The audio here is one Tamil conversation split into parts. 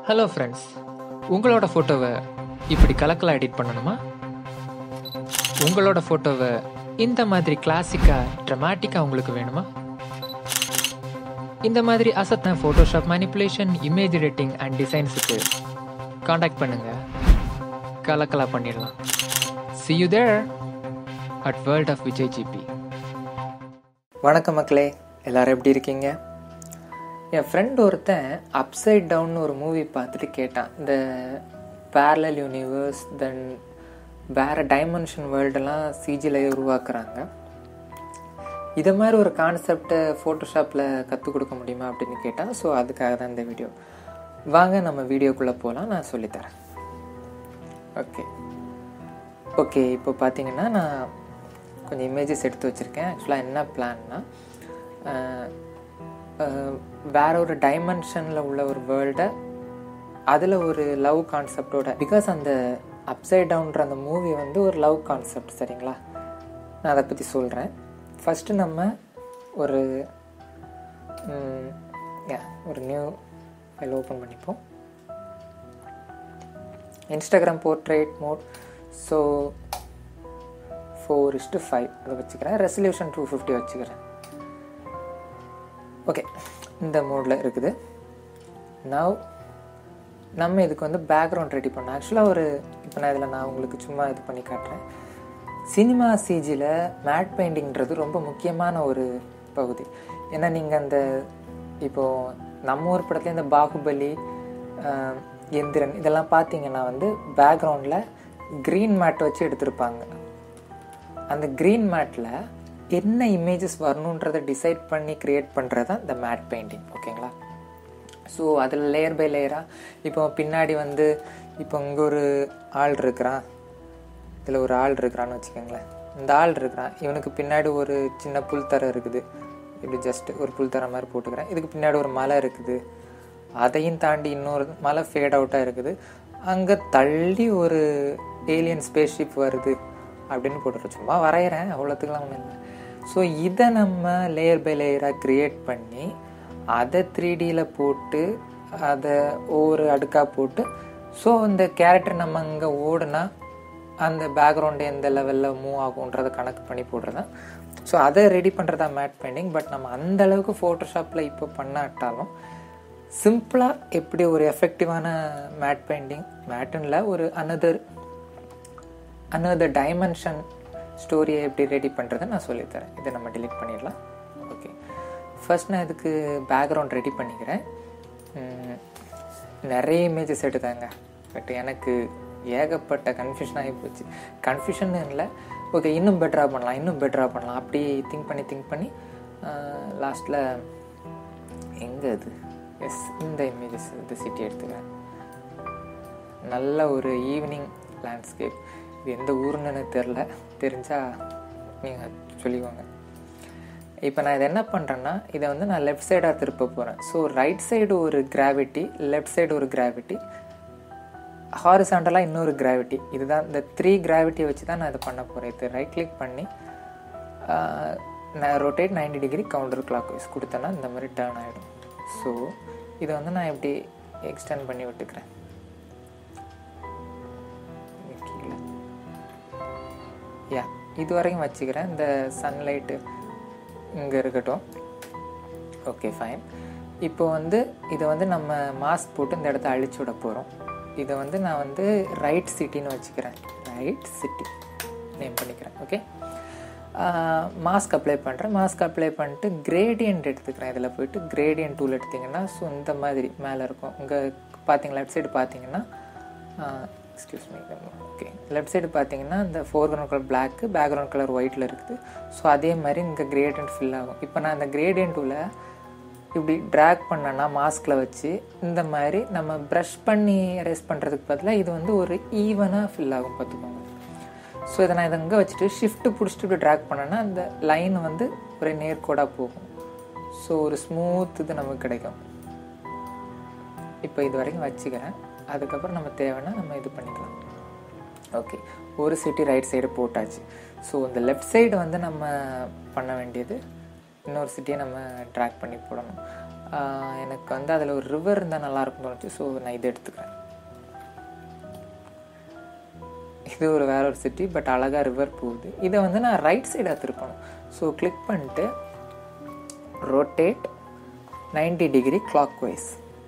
ஹலோ ஃப்ரெண்ட்ஸ் உங்களோட ஃபோட்டோவை இப்படி கலக்கலாக எடிட் பண்ணணுமா உங்களோட ஃபோட்டோவை இந்த மாதிரி கிளாசிக்காக ட்ரமாட்டிக்காக உங்களுக்கு வேணுமா இந்த மாதிரி அசத்தன Photoshop manipulation image editing and டிசைன்ஸுக்கு காண்டாக்ட் பண்ணுங்க கலக்கலா பண்ணிடலாம் see you there at world of Vijay GP வணக்கம் மக்களே எல்லாரும் எப்படி இருக்கீங்க என் ஃப்ரெண்ட் ஒருத்தன் அப்சைட் டவுன் ஒரு மூவி பார்த்துட்டு கேட்டான் இந்த பேரலல் யூனிவர்ஸ் தென் வேறு டைமென்ஷன் வேர்ல்டெல்லாம் சிஜியில் உருவாக்குறாங்க இதை மாதிரி ஒரு கான்செப்டை ஃபோட்டோஷாப்பில் கற்றுக் கொடுக்க முடியுமா அப்படின்னு கேட்டான் ஸோ அதுக்காக தான் இந்த வீடியோ வாங்க நம்ம வீடியோக்குள்ளே போகலாம் நான் சொல்லித்தரேன் ஓகே ஓகே இப்போ பார்த்தீங்கன்னா நான் கொஞ்சம் இமேஜஸ் எடுத்து வச்சுருக்கேன் ஆக்சுவலாக என்ன பிளான்னா வேற ஒரு டைமென்ஷனில் உள்ள ஒரு வேர்ல்டை அதில் ஒரு லவ் கான்செப்டோட பிகாஸ் அந்த அப்சைட் டவுன்ற அந்த மூவி வந்து ஒரு லவ் கான்செப்ட் சரிங்களா நான் அதை பற்றி சொல்கிறேன் ஃபஸ்ட்டு நம்ம ஒரு ம், yeah, ஒரு நியூ ஃபைல் ஓப்பன் பண்ணிப்போம் Instagram portrait mode so four is to five அதை வச்சுக்கிறேன் ரெசல்யூஷன் டூ ஃபிஃப்டி வச்சுக்கிறேன் ஓகே இந்த மோடில் இருக்குது நவ் நம்ம இதுக்கு வந்து பேக்ரவுண்ட் ரெடி பண்ணோம் ஆக்சுவலாக ஒரு இப்போ நான் இதில் நான் உங்களுக்கு சும்மா இது பண்ணி காட்டுறேன் சினிமா சிஜியில் மேட் பெயிண்டிங்கிறது ரொம்ப முக்கியமான ஒரு பகுதி ஏன்னா நீங்கள் அந்த இப்போது நம்ம ஊர் படத்துல இந்த பாகுபலி ஆஹ், எந்திரன் இதெல்லாம் பார்த்தீங்கன்னா வந்து பேக்ரவுண்டில் க்ரீன் மேட் வச்சு எடுத்திருப்பாங்க அந்த க்ரீன் மேட்டில் என்ன இமேஜஸ் வரணுன்றதை டிசைட் பண்ணி க்ரியேட் பண்ணுறது தான் இந்த மேட் பெயிண்டிங் ஓகேங்களா ஸோ அதில் லேயர் பை லேயராக இப்போ பின்னாடி வந்து இப்போ இங்கே ஒரு ஆள் இருக்கிறான் இதில் ஒரு ஆள் இருக்கிறான்னு வச்சுக்கோங்களேன் இந்த ஆள் இருக்கிறான் இவனுக்கு பின்னாடி ஒரு சின்ன புல்தரை இருக்குது இப்படி ஜஸ்ட் ஒரு புல்தரை மாதிரி போட்டுக்கிறேன் இதுக்கு பின்னாடி ஒரு மலை இருக்குது அதையும் தாண்டி இன்னொரு மலை ஃபேட் அவுட்டாக இருக்குது அங்கே தள்ளி ஒரு ஏலியன் ஸ்பேஸ்ஷிப் வருது அப்படின்னு போட்டுருக்கோம் சும்மா வரைகிறேன் அவ்வளோத்துக்குலாம் ஒன்றும் இல்லை ஸோ இதை நம்ம லேயர் பை லேயராக க்ரியேட் பண்ணி அதை த்ரீ டியில் போட்டு அதை ஒவ்வொரு அடுக்காக போட்டு ஸோ இந்த கேரக்டர் நம்ம அங்கே ஓடுனா அந்த பேக்ரவுண்டு எந்த லெவலில் மூவ் ஆகுன்றதை கணக்கு பண்ணி போடுறது ஸோ அதை ரெடி பண்ணுறதா மேட் பெயிண்டிங் பட் நம்ம அந்த அளவுக்கு ஃபோட்டோஷாப்பில் இப்போ பண்ணாட்டாலும் சிம்பிளாக எப்படி ஒரு எஃபெக்டிவான மேட் பெயிண்டிங் மேட்டுன்ல ஒரு அனதர் அனதர் டைமென்ஷன் ஸ்டோரியை எப்படி ரெடி பண்ணுறதை நான் சொல்லித்தரேன் இதை நம்ம delete பண்ணிடலாம் ஓகே ஃபர்ஸ்ட் நான் இதுக்கு பேக்ரவுண்ட் ரெடி பண்ணிக்கிறேன் உம், நிறைய இமேஜஸ் எடுத்தாங்க பட் எனக்கு ஏகப்பட்ட கன்ஃபியூஷன் ஆகி போச்சு கன்ஃபியூஷன் இல்லை ஓகே இன்னும் பெட்டராக பண்ணலாம் இன்னும் பெட்டராக பண்ணலாம் அப்படி திங்க் பண்ணி திங்க் பண்ணி லாஸ்ட்டில் எங்கே அது எஸ் இந்த இமேஜஸ் இந்த சிட்டி எடுத்துக்கிறேன் நல்ல ஒரு ஈவினிங் லேண்ட்ஸ்கேப் இது எந்த ஊருன்னு எனக்கு தெரில தெரிஞ்சால் நீங்கள் சொல்லிக்கோங்க இப்போ நான் இதை என்ன பண்ணுறேன்னா இதை வந்து நான் லெஃப்ட் சைடாக திருப்ப போகிறேன் ஸோ ரைட் சைடு ஒரு கிராவிட்டி லெஃப்ட் சைடு ஒரு கிராவிட்டி ஹாரிசாண்டலாக இன்னொரு கிராவிட்டி இதுதான் இந்த த்ரீ கிராவிட்டியை வச்சு தான் நான் இதை பண்ண போகிறேன் இது ரைட் கிளிக் பண்ணி ஆஹ், நான் rotate 90 degree counterclockwise கொடுத்தேன்னா இந்த மாதிரி டேர்ன் ஆகிடும் ஸோ இதை வந்து நான் இப்படி எக்ஸ்டெண்ட் பண்ணி விட்டுக்கிறேன் இங்க கீழே யா இது வரைக்கும் வச்சுக்கிறேன் இந்த சன்லைட்டு இங்கே இருக்கட்டும் ஓகே ஃபைன் இப்போ வந்து இதை வந்து நம்ம மாஸ்க் போட்டு இந்த இடத்த அழிச்சு விட போகிறோம் இதை வந்து நான் வந்து ரைட் சிட்டின்னு வச்சுக்கிறேன் ரைட் சிட்டி நேம் பண்ணிக்கிறேன் ஓகே மாஸ்க் அப்ளை பண்ணுறேன் மாஸ்க் அப்ளை பண்ணிட்டு கிரேடியன்ட் எடுத்துக்கிறேன் இதில் போயிட்டு கிரேடியன்ட் டூல் எடுத்திங்கன்னா ஸோ இந்த மாதிரி மேலே இருக்கும் இங்கே பார்த்தீங்களா லெஃப்ட் சைடு பார்த்தீங்கன்னா excuse me okay left side பார்த்தீங்கன்னா இந்த foreground colour black background colour ஒயிட்டில் இருக்குது ஸோ அதே மாதிரி இங்கே கிரேடியன்ட் ஃபில் ஆகும் இப்போ நான் இந்த கிரேடியன்ட் டூவில் இப்படி ட்ராக் பண்ணனா மாஸ்கில் வச்சு இந்த மாதிரி நம்ம ப்ரஷ் பண்ணி எரேஸ் பண்ணுறதுக்கு பதிலாக இது வந்து ஒரு ஈவனாக ஃபில் ஆகும் பார்த்துக்கோங்க ஸோ இதை நான் இதை இங்கே வச்சுட்டு ஷிஃப்ட் பிடிச்சிட்டு இப்படி ட்ராக் பண்ணேன்னா அந்த லைன் வந்து ஒரே நேர்கோடாக போகும் ஸோ ஒரு ஸ்மூத் இது நமக்கு கிடைக்கும் இப்போ இது வரைக்கும் வச்சுக்கிறேன் அதுக்கப்புறம் நம்ம தேவைன்னா நம்ம இது பண்ணிக்கலாம் ஓகே ஒரு சிட்டி ரைட் சைடு போட்டாச்சு ஸோ இந்த லெஃப்ட் சைடு வந்து நம்ம பண்ண வேண்டியது இன்னொரு சிட்டியை நம்ம ட்ராக் பண்ணி போடணும் ஆஹ் எனக்கு வந்து அதில் ஒரு ரிவர் இருந்தால் நல்லாயிருக்கும் தோணுச்சு ஸோ நான் இதை எடுத்துக்கிறேன் இது ஒரு வேற ஒரு சிட்டி பட் அழகாக ரிவர் போகுது இதை வந்து நான் ரைட் சைடாக திருப்பணும் ஸோ கிளிக் பண்ணிட்டு ரொட்டேட் 90 டிகிரி கிளாக் வைஸ்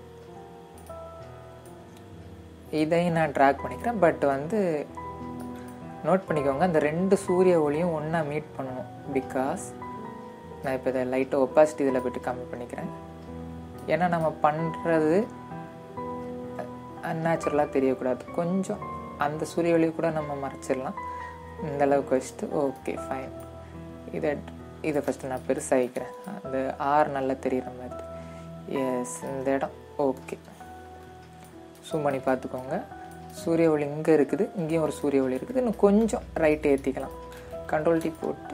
இதையும் நான் ட்ராக் பண்ணிக்கிறேன் பட் வந்து நோட் பண்ணிக்கோங்க அந்த ரெண்டு சூரிய ஒளியும் ஒன்றா மீட் பண்ணணும் பிகாஸ் நான் இப்போ இதை லைட்டை ஒப்பாசிட்டி இதில் போய்ட்டு கம்மி பண்ணிக்கிறேன் ஏன்னா நம்ம பண்ணுறது அந்நேச்சுரலாக தெரியக்கூடாது கொஞ்சம் அந்த சூரிய ஒளி கூட நம்ம மறைச்சிடலாம் இந்த அளவுக்கு வச்சுட்டு ஓகே ஃபைன் இதை இதை ஃபஸ்ட்டு நான் பெருசாகிக்கிறேன் அந்த ஆர் நல்லா தெரிகிற மாதிரி எஸ் இந்த இடம் ஓகே zoom பண்ணி பார்த்துக்கோங்க சூரிய ஒளி இங்கே இருக்குது இங்கேயும் ஒரு சூரிய ஒளி இருக்குது இன்னும் கொஞ்சம் ரைட் ஏற்றிக்கலாம் கண்ட்ரோல் டீ போட்டு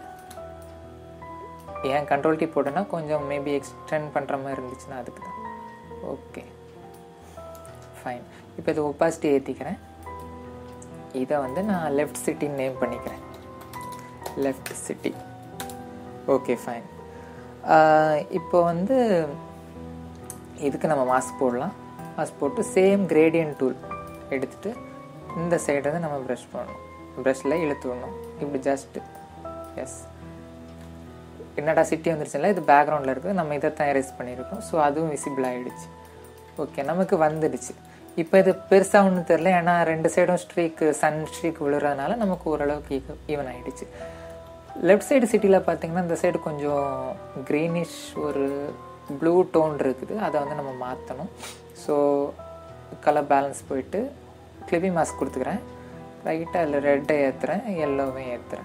ஏன் கண்ட்ரோல் டீ போட்டேன்னா கொஞ்சம் மேபி எக்ஸ்டெண்ட் பண்ணுற மாதிரி இருந்துச்சுன்னா அதுக்கு தான் ஓகே ஃபைன் இப்போ இது ஒப்பாசிட்டி ஏற்றிக்கிறேன் இதை வந்து நான் லெஃப்ட் சிட்டின்னு நேம் பண்ணிக்கிறேன் லெஃப்ட் சிட்டி ஓகே ஃபைன் இப்போ வந்து இதுக்கு நம்ம மாஸ்க் போடலாம் மாஸ்க் போட்டு சேம் கிரேடியன்ட் டூல் எடுத்துட்டு இந்த சைடு வந்து நம்ம ப்ரஷ் பண்ணணும் ப்ரஷில் இழுத்து விடணும் இப்படி ஜஸ்ட்டு எஸ் என்னடா சிட்டி வந்துருச்சுல இது பேக்ரவுண்டில் இருக்குது நம்ம இதை தான் எரேஸ் பண்ணியிருக்கோம் ஸோ அதுவும் விசிபிள் ஆகிடுச்சு ஓகே நமக்கு வந்துடுச்சு இப்போ இது பெருசாக ஒன்றும் தெரில ஏன்னா ரெண்டு சைடும் ஸ்ட்ரீக்கு சன் ஸ்ட்ரீக் விழுறதுனால நமக்கு ஓரளவுக்கு ஈவன் ஆகிடுச்சு லெஃப்ட் சைடு சிட்டியில் பார்த்தீங்கன்னா இந்த சைடு கொஞ்சம் க்ரீனிஷ் ஒரு ப்ளூ டோன் இருக்குது அதை வந்து நம்ம மாற்றணும் ஸோ கலர் பேலன்ஸ் போயிட்டு கிளிபி மாஸ்க் கொடுத்துக்கிறேன் ரைட்டாக அதில் ரெட்டை ஏற்றுறேன் எல்லோவையும் ஏற்றுறேன்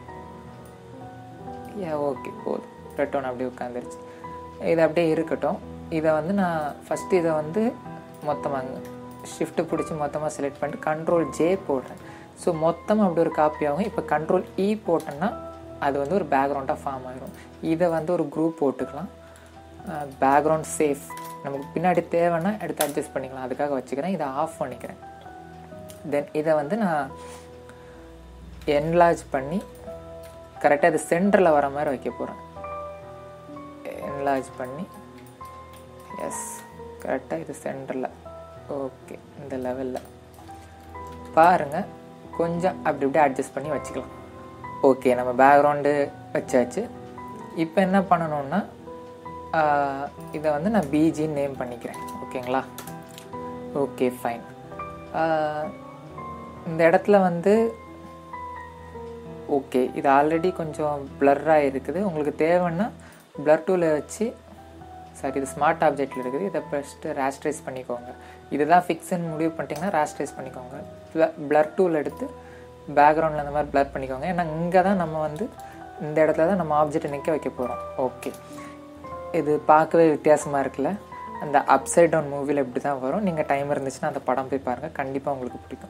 ஏ ஓகே போதும் ரெட் டோன் அப்படியே உட்காந்துருச்சு இது அப்படியே இருக்கட்டும் இதை வந்து நான் ஃபஸ்ட்டு இதை வந்து மொத்தமாக ஷிஃப்ட்டு பிடிச்சி மொத்தமாக செலக்ட் பண்ணிட்டு கண்ட்ரோல் ஜே போடுறேன் ஸோ மொத்தமாக அப்படி ஒரு காப்பி ஆகும் இப்போ கண்ட்ரோல் இ போட்டேன்னா அது வந்து ஒரு பேக்ரவுண்டாக ஃபார்ம் ஆகிரும் இதை வந்து ஒரு குரூப் போட்டுக்கலாம் பேக்ரவுண்ட் சேஃப் நமக்கு பின்னாடி தேவைன்னா எடுத்து அட்ஜஸ்ட் பண்ணிக்கலாம் அதுக்காக வச்சுக்கிறேன் இதை ஆஃப் பண்ணிக்கிறேன் தென் இதை வந்து நான் என்லார்ஜ் பண்ணி கரெக்டாக இது சென்டரில் வர மாதிரி வைக்க போகிறேன் என்லார்ஜ் பண்ணி எஸ் கரெக்டாக இது சென்டரில் ஓகே இந்த லெவலில் பாருங்கள் கொஞ்சம் அப்படி இப்படி அட்ஜஸ்ட் பண்ணி வச்சுக்கலாம் ஓகே நம்ம பேக்ரவுண்டு வச்சாச்சு இப்போ என்ன பண்ணணும்னா ஆஹ், இதை வந்து நான் பிஜின்னு நேம் பண்ணிக்கிறேன் ஓகேங்களா ஓகே ஃபைன் இந்த இடத்துல வந்து ஓகே இது ஆல்ரெடி கொஞ்சம் பிளர்ராக இருக்குது உங்களுக்கு தேவைன்னா பிளர் டூவில் வச்சு சாரி இது ஸ்மார்ட் ஆப்ஜெக்டில் இருக்குது இதை ஃபஸ்ட்டு ரேஸ்ட்ரைஸ் பண்ணிக்கோங்க இதுதான் ஃபிக்ஸ்ன்னு முடிவு பண்ணிட்டீங்கன்னா ரேஸ்ட்ரைஸ் பண்ணிக்கோங்க பிளர் டூல் எடுத்து பேக்ரவுண்டில் அந்த மாதிரி பிளர் பண்ணிக்கோங்க ஏன்னா இங்கே தான் நம்ம வந்து இந்த இடத்துல தான் நம்ம ஆப்ஜெக்டை நிற்க வைக்க போகிறோம் ஓகே இது பார்க்கவே வித்தியாசமாக இருக்குல்ல அந்த அப்சைட் டவுன் மூவியில் இப்படி தான் வரும் நீங்கள் டைம் இருந்துச்சுன்னா அந்த படம் போய் பாருங்கள் கண்டிப்பாக உங்களுக்கு பிடிக்கும்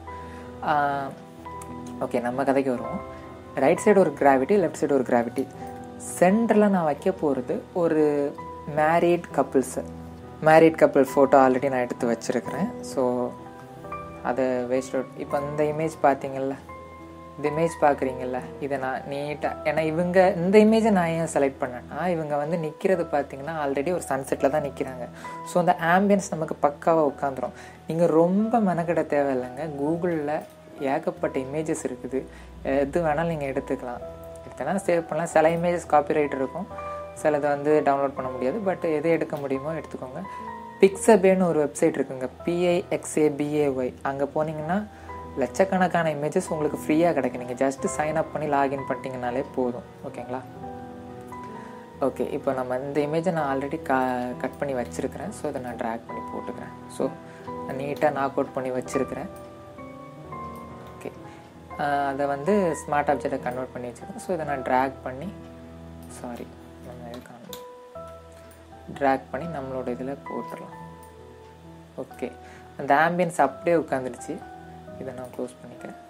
ஓகே நம்ம கதைக்கு வருவோம் ரைட் சைடு ஒரு கிராவிட்டி லெஃப்ட் சைடு ஒரு கிராவிட்டி சென்டரில் நான் வைக்க போகிறது ஒரு married couples married couple photo already நான் எடுத்து வச்சுருக்கிறேன் ஸோ அதை வேஸ்ட் அவுட் இப்போ இந்த இமேஜ் பார்த்தீங்கல்ல இந்த இமேஜ் பார்க்குறீங்கல்ல இதை நான் நீட்டாக ஏன்னா இவங்க இந்த இமேஜை நான் ஏன் செலக்ட் பண்ணேன்னா இவங்க வந்து நிற்கிறது பார்த்தீங்கன்னா ஆல்ரெடி ஒரு சன்செட்டில் தான் நிற்கிறாங்க ஸோ அந்த ஆம்பியன்ஸ் நமக்கு பக்காவாக உட்காந்துரும் நீங்கள் ரொம்ப மெனக்கிட தேவையில்லைங்க கூகுளில் ஏகப்பட்ட இமேஜஸ் இருக்குது எது வேணாலும் நீங்கள் எடுத்துக்கலாம் எடுத்தனா சேவ் பண்ணலாம் சில இமேஜஸ் காப்பிரைட் இருக்கும் சிலது வந்து டவுன்லோட் பண்ண முடியாது பட் எது எடுக்க முடியுமோ எடுத்துக்கோங்க பிக்சபேன்னு ஒரு வெப்சைட் இருக்குங்க பிஐஎக்ஸ்ஏபிஏஒய் அங்கே போனீங்கன்னா லட்சக்கணக்கான இமேஜஸ் உங்களுக்கு ஃப்ரீயாக கிடைக்கும் நீங்கள் ஜஸ்ட்டு சைன் அப் பண்ணி லாகின் பண்ணிட்டீங்கனாலே போதும் ஓகேங்களா ஓகே இப்போ நம்ம இந்த இமேஜை நான் ஆல்ரெடி கா கட் பண்ணி வச்சுருக்கிறேன் ஸோ இதை நான் ட்ராக் பண்ணி போட்டுக்கிறேன் ஸோ நான் நீட்டாக நாக் அவுட் பண்ணி வச்சுருக்கிறேன் ஓகே அதை வந்து ஸ்மார்ட் ஆப்ஜெக்டை கன்வெர்ட் பண்ணி வச்சுருக்கேன் ஸோ இதை நான் ட்ராக் பண்ணி சாரி நம்ம இது காணும் ட்ராக் பண்ணி நம்மளோட இதில் போட்டுடலாம் ஓகே அந்த ஆம்பியன்ஸ் அப்படியே உட்காந்துடுச்சு இதை நான் க்ளோஸ் பண்ணிக்கிறேன்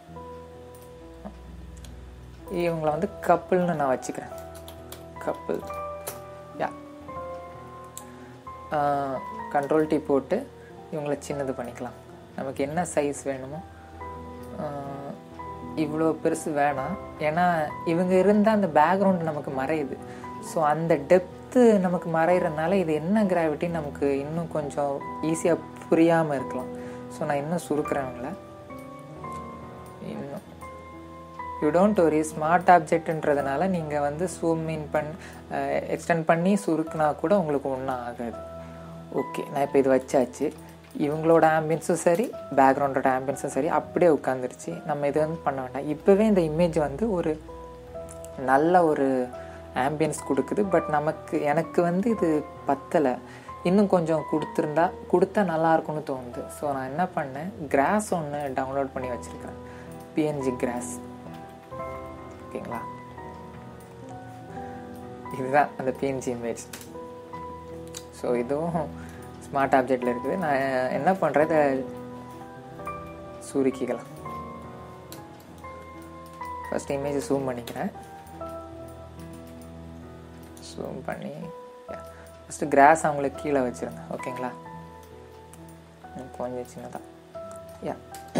இவங்களை வந்து கப்புள்னு நான் வச்சுக்கிறேன் கப்புள் யா கண்ட்ரோல் டீ போட்டு இவங்கள சின்னது பண்ணிக்கலாம் நமக்கு என்ன சைஸ் வேணுமோ ஆஹ், இவ்வளோ பெருசு வேணாம் ஏன்னா இவங்க இருந்தால் அந்த பேக்ரவுண்ட் நமக்கு மறையுது ஸோ அந்த டெப்த் எர்த்து நமக்கு மறைகிறனால இது என்ன கிராவிட்டின்னு நமக்கு இன்னும் கொஞ்சம் ஈஸியாக புரியாமல் இருக்கலாம் ஸோ நான் இன்னும் சுருக்கிறேன்ல இன்னும் யூ டோன்ட் வரி ஸ்மார்ட் ஆப்ஜெக்ட்ன்றதுனால நீங்கள் வந்து ஜூம் இன் பண் எக்ஸ்டெண்ட் பண்ணி சுருக்குனா கூட உங்களுக்கு ஒன்றும் ஆகாது ஓகே நான் இப்போ இது வச்சாச்சு இவங்களோட ஆம்பியன்ஸும் சரி பேக்ரவுண்டோட ஆம்பியன்ஸும் சரி அப்படியே உட்காந்துருச்சு நம்ம இது வந்து பண்ண வேண்டாம் இப்போவே இந்த இமேஜ் வந்து ஒரு நல்ல ஒரு ஆம்பியன்ஸ் கொடுக்குது பட் நமக்கு எனக்கு வந்து இது பத்தலை இன்னும் கொஞ்சம் கொடுத்துருந்தா கொடுத்தா நல்லா இருக்கும்னு தோணுது ஸோ நான் என்ன பண்ணேன் கிராஸ் ஒன்று டவுன்லோட் பண்ணி வச்சுருக்கிறேன் பிஎன்ஜி கிராஸ் ஓகேங்களா இதுதான் அந்த பிஎன்ஜி இமேஜ் ஸோ இதுவும் ஸ்மார்ட் ஆப்ஜெக்டில் இருக்குது நான் என்ன பண்ணுறேன் இதை சுருக்கிக்கலாம் ஃபஸ்ட் இமேஜ் ஜூம் பண்ணிக்கிறேன் ஜூம் பண்ணி ஃபஸ்ட்டு கிராஸ் அவங்களுக்கு கீழே வச்சுருங்க ஓகேங்களா ம், கொஞ்சம் சின்னதாக யா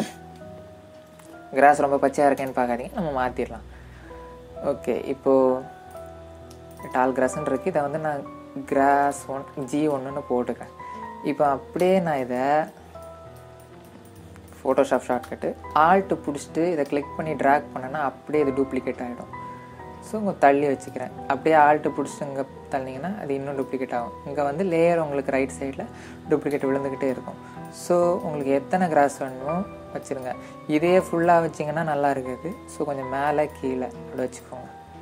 கிராஸ் ரொம்ப பச்சையாக இருக்கேன்னு பார்க்காதீங்க நம்ம மாற்றிடலாம் ஓகே இப்போது டால் கிராஸ்ன்னு இருக்கு இதை வந்து நான் கிராஸ் ஒன் ஜி ஒன்றுன்னு போட்டுக்கிறேன் இப்போ அப்படியே நான் இதை ஃபோட்டோஷாப் ஷார்ட்கட்டு ஆல்ட்டு பிடிச்சிட்டு இதை கிளிக் பண்ணி ட்ராக் பண்ணேன்னா அப்படியே இது டூப்ளிகேட் ஆகிடும் ஸோ இங்கே தள்ளி வச்சுக்கிறேன் அப்படியே ஆல்ட்டு பிடிச்சிட்டு இங்கே தள்ளிங்கன்னா அது இன்னும் டூப்ளிகேட் ஆகும் இங்கே வந்து லேயர் உங்களுக்கு ரைட் சைடில் டூப்ளிகேட் விழுந்துக்கிட்டே இருக்கும் ஸோ உங்களுக்கு எத்தனை கிராஸ் வேணுமோ வச்சுருங்க இதே ஃபுல்லாக வச்சிங்கன்னா நல்லா இருக்குது ஸோ கொஞ்சம் மேலே கீழே அப்படி வச்சுக்கோங்க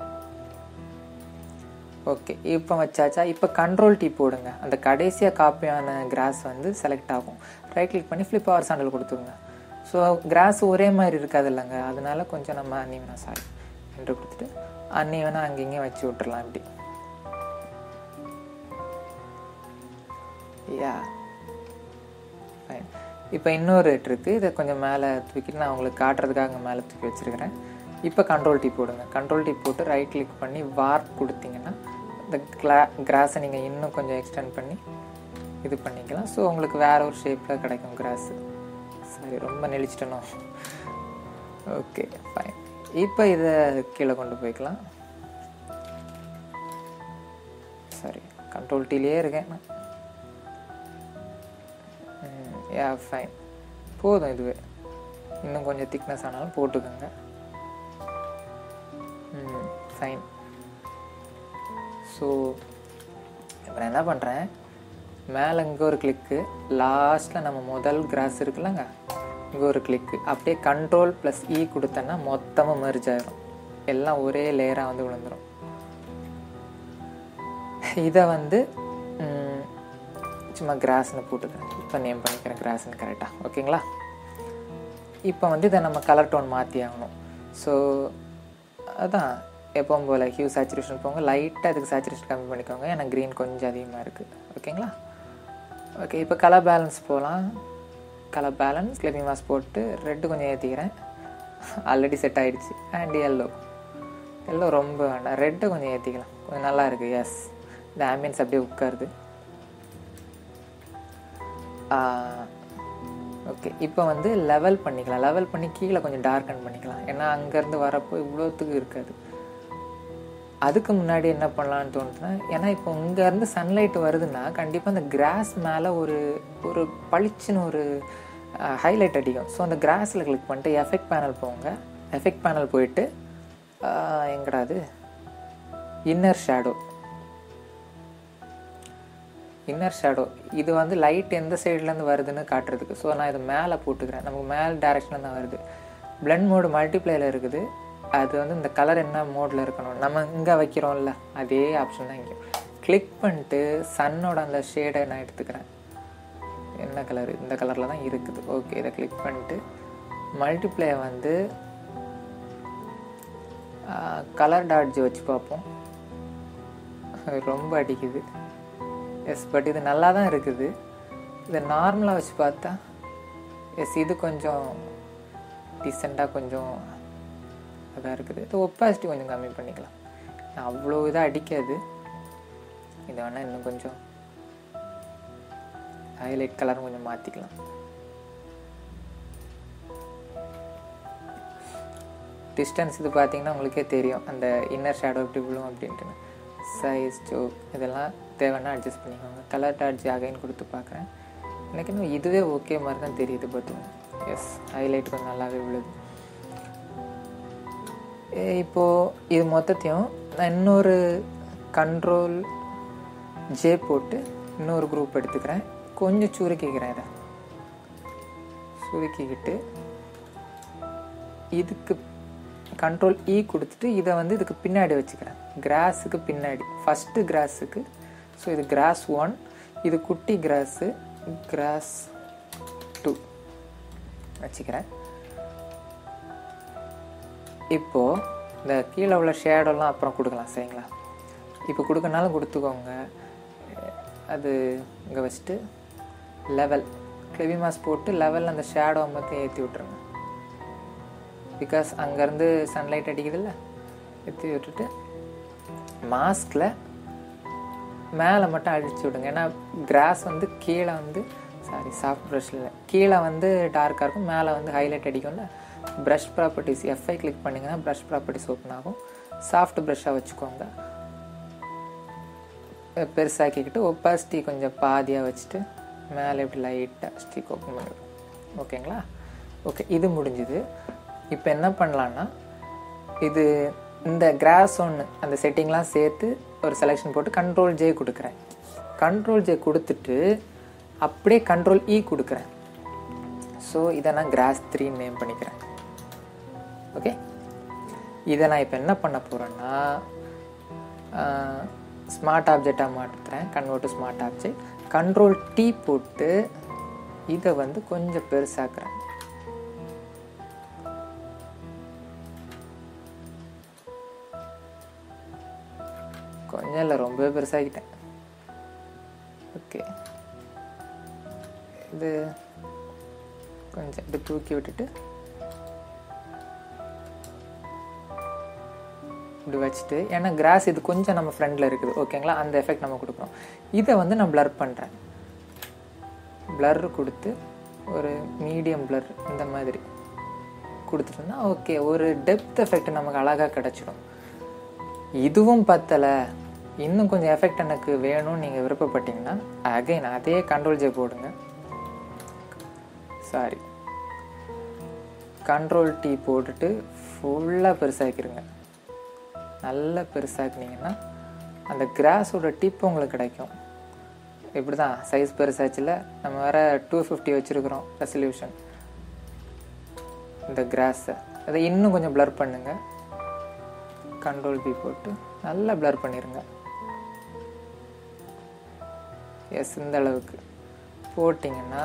ஓகே இப்போ வச்சாச்சா இப்போ கண்ட்ரோல் டீ போடுங்க அந்த கடைசியாக காப்பியான கிராஸ் வந்து செலக்ட் ஆகும் ரைட் கிளிக் பண்ணி ஃப்ளிப் ஆர் சாண்டல் கொடுத்துருங்க ஸோ கிராஸ் ஒரே மாதிரி இருக்காது இல்லைங்க அதனால கொஞ்சம் நம்ம அன்னீவனா சாரி என்று கொடுத்துட்டு அன்னீவனா அங்கேயும் வச்சு விட்டுறலாம் இப்படி யா ஃபைன் இப்போ இன்னொரு ட்ரிக்கு இதை கொஞ்சம் மேலே தூக்கிட்டு நான் உங்களுக்கு காட்டுறதுக்காக அங்கே மேலே தூக்கி வச்சுருக்கிறேன் இப்போ கண்ட்ரோல் டீ போடுங்க கண்ட்ரோல் டீ போட்டு ரைட் கிளிக் பண்ணி வார்ப் கொடுத்தீங்கன்னா இந்த கிளா கிராஸை நீங்கள் இன்னும் கொஞ்சம் எக்ஸ்டெண்ட் பண்ணி இது பண்ணிக்கலாம் ஸோ உங்களுக்கு வேற ஒரு ஷேப்பில் கிடைக்கும் கிராஸு சரி ரொம்ப நெளிச்சிட்டனோ ஓகே ஃபைன் இப்போ இதை கீழே கொண்டு போய்க்கலாம் சரி கண்ட்ரோல் டீலேயே இருக்கேன் நான் யா ஃபைன் போதும் இதுவே இன்னும் கொஞ்சம் திக்னஸ் ஆனாலும் போட்டுக்கோங்க ம் ஃபைன் ஸோ இப்போ நான் என்ன பண்ணுறேன் மேலே இங்கே ஒரு கிளிக்கு லாஸ்ட்டில் நம்ம முதல் கிராஸ் இருக்குல்லங்க இங்கே ஒரு கிளிக்கு அப்படியே கண்ட்ரோல் ப்ளஸ் இ கொடுத்தேன்னா மொத்தமாக மெர்ஜ் ஆயிரும் எல்லாம் ஒரே லேயராக வந்து விழுந்துடும் இதை வந்து ம், சும்மா கிராஸ்னு போட்டுக்கிறேன் இப்போ நேம் பண்ணிக்கிறேன் கிராஸ்னு கரெக்டாக ஓகேங்களா இப்போ வந்து இதை நம்ம கலர் டோன் மாற்றி ஆகணும் ஸோ அதான் எப்பவும் போல் ஹியூ சேச்சுரேஷன் போங்க லைட்டாக இதுக்கு சேச்சுரேஷன் கம்மி பண்ணிக்கோங்க ஏன்னா க்ரீன் கொஞ்சம் அதிகமாக இருக்குது ஓகேங்களா ஓகே இப்போ கலர் பேலன்ஸ் போகலாம் கலர் பேலன்ஸ் கிளிப்பிங் மாஸ் போட்டு ரெட்டு கொஞ்சம் ஏற்றிக்கிறேன் ஆல்ரெடி செட் ஆயிடுச்சு அண்ட் எல்லோ எல்லோ ரொம்ப வேண்டாம் ரெட்டை கொஞ்சம் ஏற்றிக்கலாம் கொஞ்சம் நல்லா இருக்குது எஸ் இந்த ஆம்பியன்ஸ் அப்படியே உட்காருது ஓகே இப்போ வந்து லெவல் பண்ணிக்கலாம் லெவல் பண்ணி கீழே கொஞ்சம் டார்க்கன் பண்ணிக்கலாம் ஏன்னா அங்கேருந்து வரப்போ இவ்வளோத்துக்கு இருக்காது அதுக்கு முன்னாடி என்ன பண்ணலான்னு தோணுதுன்னா ஏன்னா இப்போ இங்கேருந்து சன்லைட் வருதுன்னா கண்டிப்பாக அந்த கிராஸ் மேலே ஒரு ஒரு பளிச்சுன்னு ஒரு ஹைலைட் அடிக்கும் ஸோ அந்த கிராஸில் கிளிக் பண்ணிட்டு எஃபெக்ட் பேனல் போங்க எஃபெக்ட் பேனல் போயிட்டு ஆஹ், எங்கடா அது இன்னர் ஷேடோ இன்னர் ஷேடோ இது வந்து லைட் எந்த சைட்லேருந்து வருதுன்னு காட்டுறதுக்கு ஸோ நான் இது மேலே போட்டுக்கிறேன் நமக்கு மேலே டேரெக்ஷனில் தான் வருது பிளண்ட் மோடு மல்டிப்ளேயில் இருக்குது அது வந்து இந்த கலர் என்ன மோடில் இருக்கணும் நம்ம இங்கே வைக்கிறோம்ல அதே ஆப்ஷன் தான் இங்கே கிளிக் பண்ணிட்டு சன்னோட அந்த ஷேடை நான் எடுத்துக்கிறேன் என்ன கலர் இந்த கலரில் தான் இருக்குது ஓகே இதை கிளிக் பண்ணிட்டு மல்டிப்ளே வந்து கலர் டாட்ஜி வச்சு பார்ப்போம் ரொம்ப அடிக்குது எஸ் பட் இது நல்லா தான் இருக்குது இதை நார்மலாக வச்சு பார்த்தா எஸ் இது கொஞ்சம் டீசெண்டாக கொஞ்சம் அதாக இருக்குது இது ஒப்பாசிட்டி கொஞ்சம் கம்மி பண்ணிக்கலாம் அவ்வளோ இதாக அடிக்காது இது வேணால் இன்னும் கொஞ்சம் ஹைலைட் கலர் கொஞ்சம் மாற்றிக்கலாம் டிஸ்டன்ஸ் இது பார்த்தீங்கன்னா உங்களுக்கே தெரியும் அந்த இன்னர் ஷேடோ எப்படி விழும் அப்படின்ட்டு சைஸ் ஜோக் இதெல்லாம் தேவைன்னா அட்ஜஸ்ட் பண்ணிக்கோங்க கலர் டாட்ஜி அகைன் கொடுத்து பார்க்குறேன் எனக்கு இன்னும் இதுவே ஓகே மாதிரி தான் தெரியுது பட் எஸ் ஹைலைட் கொஞ்சம் நல்லாவே உள்ளது ஏ- இப்போ இது மொத்தத்தையும் நான் இன்னொரு கண்ட்ரோல் ஜே போட்டு இன்னொரு குரூப் எடுத்துக்கிறேன் கொஞ்சம் சுருக்கிக்கிறேன் இதை சுருக்கிக்கிட்டு இதுக்கு கண்ட்ரோல் இ கொடுத்துட்டு இதை வந்து இதுக்கு பின்னாடி வச்சுக்கிறேன் கிராஸுக்கு பின்னாடி ஃபஸ்ட்டு கிராஸுக்கு ஸோ இது கிராஸ் ஒன் இது குட்டி கிராஸு கிராஸ் டூ வச்சுக்கிறேன் இப்போது இந்த கீழே உள்ள ஷேடோலாம் அப்புறம் கொடுக்கலாம் சரிங்களா இப்போ கொடுக்கனாலும் கொடுத்துக்கோங்க அது இங்கே வச்சுட்டு லெவல் கிளவிமாஸ் போட்டு லெவலில் அந்த ஷேடோ மட்டும் ஏற்றி விட்ருங்க பிகாஸ் அங்கேருந்து சன்லைட் அடிக்குதுல்ல ஏற்றி விட்டுட்டு மாஸ்கில் மேலே மட்டும் அடிச்சு விடுங்க ஏன்னா கிராஸ் வந்து கீழே வந்து சாரி சாஃப்ட் ப்ரஷில் கீழே வந்து டார்க்காக இருக்கும் மேலே வந்து ஹைலைட் அடிக்கும்ல ப்ரஷ் ப்ராப்பர்ட்டிஸ் எஃப்ஐ கிளிக் பண்ணிங்கன்னா ப்ரஷ் ப்ராப்பர்ட்டிஸ் ஓப்பன் ஆகும் சாஃப்ட் ப்ரஷ்ஷாக வச்சுக்கோங்க அஹ் பெருசாக்கிக்கிட்டு ஒப்பாசிட்டி கொஞ்சம் பாதியாக வச்சுட்டு மேலே இப்படி லைட்டாக ஸ்டிக் ஓப்பன் பண்ணிடுவோம் ஓகேங்களா ஓகே இது முடிஞ்சுது இப்போ என்ன பண்ணலான்னா இது இந்த கிராஸ் ஒன்று அந்த செட்டிங்லாம் சேர்த்து ஒரு செலெக்ஷன் போட்டு கண்ட்ரோல் ஜே கொடுக்குறேன் கண்ட்ரோல் ஜே கொடுத்துட்டு அப்படியே கண்ட்ரோல் இ கொடுக்குறேன் ஸோ இதை நான் கிராஸ் த்ரீ நேம் பண்ணிக்கிறேன் ஓகே இதை நான் இப்போ என்ன பண்ண போகிறேன்னா ஸ்மார்ட் ஆப்ஜெக்டாக மாற்றுறேன் convert to smart object control T போட்டு இதை வந்து கொஞ்சம் பெருசாக்குறேன் கொஞ்சம் இல்லை ரொம்பவே பெருசாகிட்டேன் ஓகே இது கொஞ்சம் இப்படி தூக்கி விட்டுட்டு இப்படி வச்சுட்டு ஏன்னா கிராஸ் இது கொஞ்சம் நம்ம ஃப்ரண்டில் இருக்குது ஓகேங்களா அந்த எஃபெக்ட் நம்ம கொடுக்குறோம் இதை வந்து நான் blur பண்ணுறேன் blur கொடுத்து ஒரு மீடியம் blur இந்த மாதிரி கொடுத்துட்டோம்னா ஓகே ஒரு டெப்த் எஃபெக்ட் நமக்கு அழகாக கிடச்சிடும் இதுவும் பத்தலை இன்னும் கொஞ்சம் எஃபெக்ட் எனக்கு வேணும்னு நீங்கள் விருப்பப்பட்டீங்கன்னா அகைன் அதே கண்ட்ரோல் ஜே போடுங்க சாரி கண்ட்ரோல் டி போட்டுட்டு ஃபுல்லாக பெருசாக்கிருங்க நல்லா பெருசாக்குனீங்கன்னா அந்த கிராஸோட டிப் உங்களுக்கு கிடைக்கும் இப்படி தான் சைஸ் பெருசாச்சுல நம்ம வேற டூ ஃபிஃப்டி வச்சுருக்குறோம் ரெசல்யூஷன் இந்த கிராஸை அதை இன்னும் கொஞ்சம் blur பண்ணுங்க கண்ட்ரோல் பி போட்டு நல்லா blur பண்ணிடுங்க எஸ் இந்த அளவுக்கு போட்டிங்கன்னா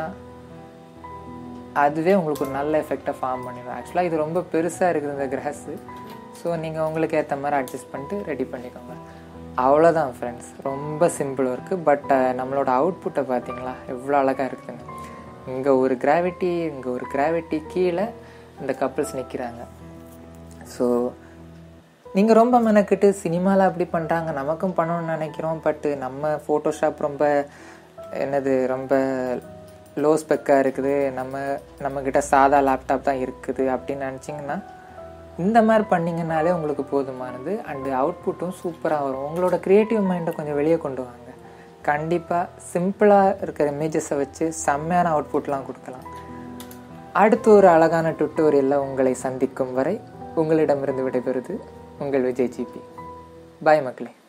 அதுவே உங்களுக்கு ஒரு நல்ல எஃபெக்டை ஃபார்ம் பண்ணிடும் ஆக்சுவலாக இது ரொம்ப பெருசாக இருக்குது இந்த கிராஸு ஸோ நீங்கள் உங்களுக்கு ஏற்ற மாதிரி அட்ஜஸ்ட் பண்ணிட்டு ரெடி பண்ணிக்கோங்க அவ்வளோதான் ஃப்ரெண்ட்ஸ் ரொம்ப சிம்பிள் ஒர்க்கு பட் நம்மளோட அவுட்புட்டை பார்த்தீங்களா எவ்வளோ அழகாக இருக்குதுன்னு இங்கே ஒரு கிராவிட்டி இங்கே ஒரு கிராவிட்டி கீழே இந்த கப்புள்ஸ் நிற்கிறாங்க ஸோ நீங்கள் ரொம்ப மெனக்கிட்டு சினிமாவில் அப்படி பண்ணுறாங்க நமக்கும் பண்ணணும்னு நினைக்கிறோம் பட்டு நம்ம ஃபோட்டோஷாப் ரொம்ப என்னது ரொம்ப லோ ஸ்பெக்காக இருக்குது நம்ம நம்மக்கிட்ட சாதா லேப்டாப் தான் இருக்குது அப்படின்னு நினச்சிங்கன்னா இந்த மாதிரி பண்ணிங்கனாலே உங்களுக்கு போதுமானது அண்டு அவுட்புட்டும் சூப்பராக வரும் உங்களோட க்ரியேட்டிவ் மைண்டை கொஞ்சம் வெளியே கொண்டு வாங்க கண்டிப்பாக சிம்பிளாக இருக்கிற இமேஜஸை வச்சு செம்மையான அவுட்புட்லாம் கொடுக்கலாம் அடுத்து ஒரு அழகான டுட்டோரியலில் உங்களை சந்திக்கும் வரை உங்களிடமிருந்து விடைபெறுது உங்கள் விஜய் ஜிபி பாய் மக்களே